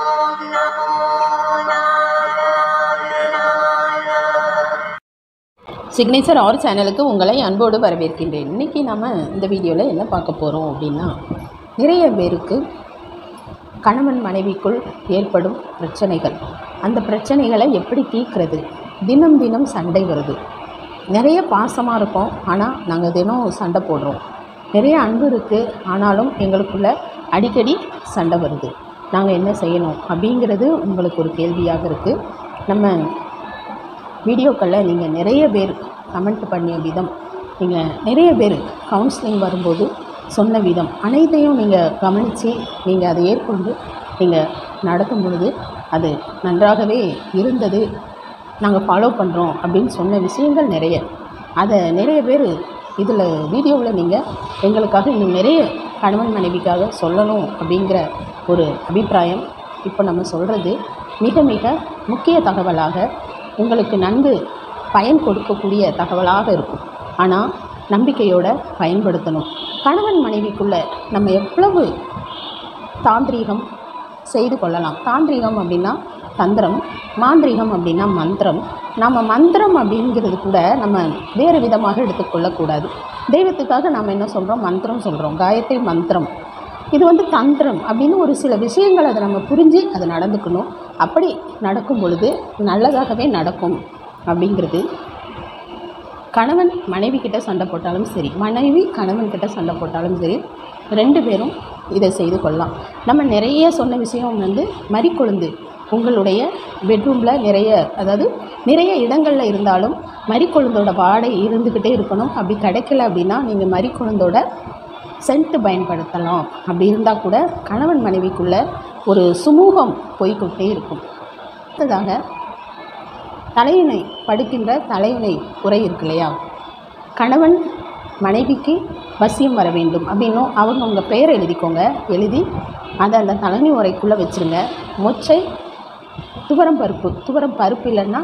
signature R சேனலுக்கு உங்களை அன்போடு வரவேற்கின்றேன் இன்றைக்கி நம்ம இந்த வீடியோவில் என்ன பார்க்க போகிறோம் அப்படின்னா நிறைய பேருக்கு கணவன் மனைவிக்குள் ஏற்படும் பிரச்சனைகள் அந்த பிரச்சனைகளை எப்படி தீர்க்கிறது தினம் தினம் சண்டை வருது நிறைய பாசமாக இருக்கோம் ஆனால் நாங்கள் தினம் சண்டை போடுறோம் நிறைய அன்பு இருக்குது ஆனாலும் எங்களுக்குள்ள அடிக்கடி சண்டை வருது நாங்கள் என்ன செய்யணும் அப்படிங்கிறது உங்களுக்கு ஒரு கேள்வியாக இருக்குது நம்ம வீடியோக்களில் நீங்கள் நிறைய பேர் கமெண்ட் பண்ணிய விதம் நீங்கள் நிறைய பேர் கவுன்சிலிங் வரும்போது சொன்ன விதம் அனைத்தையும் நீங்கள் கவனித்து நீங்கள் அதை ஏற்கொண்டு நீங்கள் நடத்தும் பொழுது அது நன்றாகவே இருந்தது நாங்கள் ஃபாலோ பண்ணுறோம் அப்படின்னு சொன்ன விஷயங்கள் நிறைய அதை நிறைய பேர் இதில் வீடியோவில் நீங்கள் எங்களுக்காக இன்னும் நிறைய கணவன் மனைவிக்காக சொல்லணும் அப்படிங்கிற ஒரு அபிப்பிராயம் இப்போ நம்ம சொல்கிறது மிக மிக முக்கிய தகவலாக உங்களுக்கு நன்கு பயன் கொடுக்கக்கூடிய தகவலாக இருக்கும் ஆனால் நம்பிக்கையோடு பயன்படுத்தணும் கணவன் மனைவிக்குள்ளே நம்ம எவ்வளவு தாந்திரீகம் செய்து கொள்ளலாம் தாந்திரீகம் அப்படின்னா தந்திரம் மாந்திரீகம் அப்படின்னா மந்திரம் நம்ம மந்திரம் அப்படிங்கிறது கூட நம்ம வேறு விதமாக எடுத்துக்கொள்ளக்கூடாது தெய்வத்துக்காக நம்ம என்ன சொல்கிறோம் மந்திரம் சொல்கிறோம் காயத்ரி மந்திரம் இது வந்து தந்திரம் அப்படின்னு ஒரு சில விஷயங்கள் அதை நம்ம புரிஞ்சு அதை நடந்துக்கணும் அப்படி நடக்கும் பொழுது நல்லதாகவே நடக்கும் அப்படிங்கிறது கணவன் மனைவி கிட்ட சண்டை போட்டாலும் சரி மனைவி கணவன் கிட்ட சண்டை போட்டாலும் சரி ரெண்டு பேரும் இதை செய்து கொள்ளலாம் நம்ம நிறைய சொன்ன விஷயம் வந்து மறிக்கொழுந்து உங்களுடைய பெட்ரூமில் நிறைய அதாவது நிறைய இடங்களில் இருந்தாலும் மறிக்கொழுந்தோட வாடை இருந்துக்கிட்டே இருக்கணும் அப்படி கிடைக்கல அப்படின்னா நீங்கள் மறிக்கொழுந்தோட சென்ட் பயன்படுத்தலாம் அப்படி இருந்தால் கூட கணவன் மனைவிக்குள்ள ஒரு சுமூகம் போய்க்கொண்டே இருக்கும் அடுத்ததாக தலையணை படுக்கின்ற தலையணை உரை இருக்கு இல்லையா கணவன் மனைவிக்கு வசியம் வர வேண்டும் அப்படின்னும் அவங்க உங்கள் பெயரை எழுதிக்கோங்க எழுதி அதை அந்த தலையணை உரைக்குள்ளே வச்சுருங்க மொச்சை துவரம் பருப்பு துவரம் பருப்பு இல்லைன்னா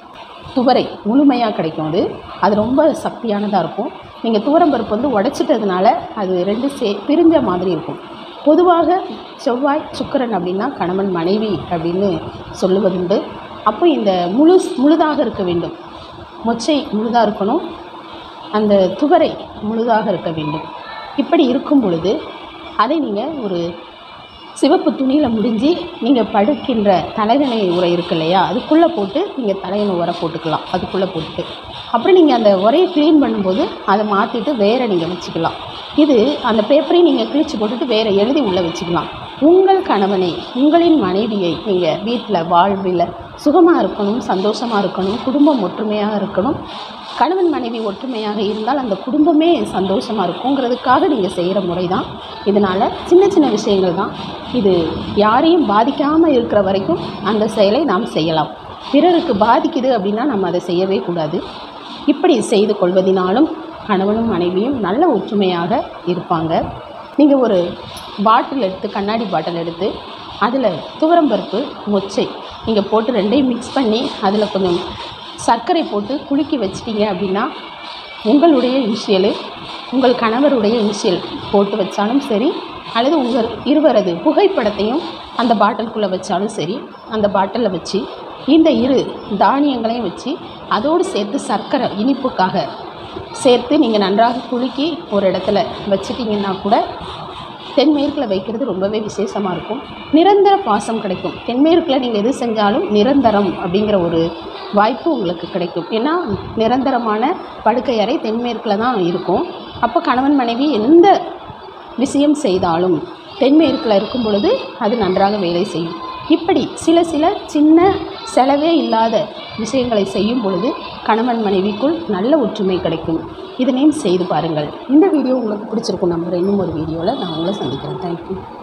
துவரை முழுமையாக கிடைக்கும் அது அது ரொம்ப சக்தியானதாக இருக்கும் நீங்கள் துவரம் பருப்பு வந்து உடச்சிட்டதுனால அது ரெண்டு சே பிரிஞ்ச மாதிரி இருக்கும் பொதுவாக செவ்வாய் சுக்கிரன் அப்படின்னா கணவன் மனைவி அப்படின்னு சொல்லுவதுண்டு அப்போ இந்த முழு முழுதாக இருக்க வேண்டும் மொச்சை முழுதாக இருக்கணும் அந்த துவரை முழுதாக இருக்க வேண்டும் இப்படி இருக்கும் பொழுது அதை நீங்கள் ஒரு சிவப்பு துணியில் முடிஞ்சு நீங்கள் படுக்கின்ற தலையணை உரை இருக்கு இல்லையா அதுக்குள்ளே போட்டு நீங்கள் தலையணை உரை போட்டுக்கலாம் அதுக்குள்ளே போட்டுட்டு அப்புறம் நீங்கள் அந்த உரையை க்ளீன் பண்ணும்போது அதை மாற்றிட்டு வேறு நீங்கள் வச்சுக்கலாம் இது அந்த பேப்பரையும் நீங்கள் கிழிச்சு போட்டுட்டு வேறு எழுதி உள்ளே வச்சுக்கலாம் உங்கள் கணவனை உங்களின் மனைவியை நீங்கள் வீட்டில் வாழ்வில் சுகமாக இருக்கணும் சந்தோஷமாக இருக்கணும் குடும்பம் ஒற்றுமையாக இருக்கணும் கணவன் மனைவி ஒற்றுமையாக இருந்தால் அந்த குடும்பமே சந்தோஷமாக இருக்குங்கிறதுக்காக நீங்கள் செய்கிற முறை தான் இதனால் சின்ன சின்ன விஷயங்கள் தான் இது யாரையும் பாதிக்காமல் இருக்கிற வரைக்கும் அந்த செயலை நாம் செய்யலாம் பிறருக்கு பாதிக்குது அப்படின்னா நம்ம அதை செய்யவே கூடாது இப்படி செய்து கொள்வதினாலும் கணவனும் மனைவியும் நல்ல ஒற்றுமையாக இருப்பாங்க நீங்கள் ஒரு பாட்டில் எடுத்து கண்ணாடி பாட்டில் எடுத்து அதில் துவரம்பருப்பு மொச்சை நீங்கள் போட்டு ரெண்டையும் மிக்ஸ் பண்ணி அதில் கொஞ்சம் சர்க்கரை போட்டு குலுக்கி வச்சிட்டீங்க அப்படின்னா உங்களுடைய இனிஷியலு உங்கள் கணவருடைய இனிஷியல் போட்டு வச்சாலும் சரி அல்லது உங்கள் இருவரது புகைப்படத்தையும் அந்த பாட்டிலுக்குள்ளே வச்சாலும் சரி அந்த பாட்டிலில் வச்சு இந்த இரு தானியங்களையும் வச்சு அதோடு சேர்த்து சர்க்கரை இனிப்புக்காக சேர்த்து நீங்கள் நன்றாக குலுக்கி ஒரு இடத்துல வச்சிட்டிங்கன்னா கூட தென்மேற்கில் வைக்கிறது ரொம்பவே விசேஷமாக இருக்கும் நிரந்தர பாசம் கிடைக்கும் தென்மேற்கில் நீங்கள் எது செஞ்சாலும் நிரந்தரம் அப்படிங்கிற ஒரு வாய்ப்பு உங்களுக்கு கிடைக்கும் ஏன்னா நிரந்தரமான படுக்கை அறை தென்மேற்கில் தான் இருக்கும் அப்போ கணவன் மனைவி எந்த விஷயம் செய்தாலும் தென்மேற்கில் இருக்கும் பொழுது அது நன்றாக வேலை செய்யும் இப்படி சில சில சின்ன செலவே இல்லாத விஷயங்களை செய்யும் பொழுது கணவன் மனைவிக்குள் நல்ல ஒற்றுமை கிடைக்கும் இதனையும் செய்து பாருங்கள் இந்த வீடியோ உங்களுக்கு பிடிச்சிருக்கும் நம்புகிறேன் இன்னும் ஒரு வீடியோவில் நான் உங்களை சந்திக்கிறேன் தேங்க்யூ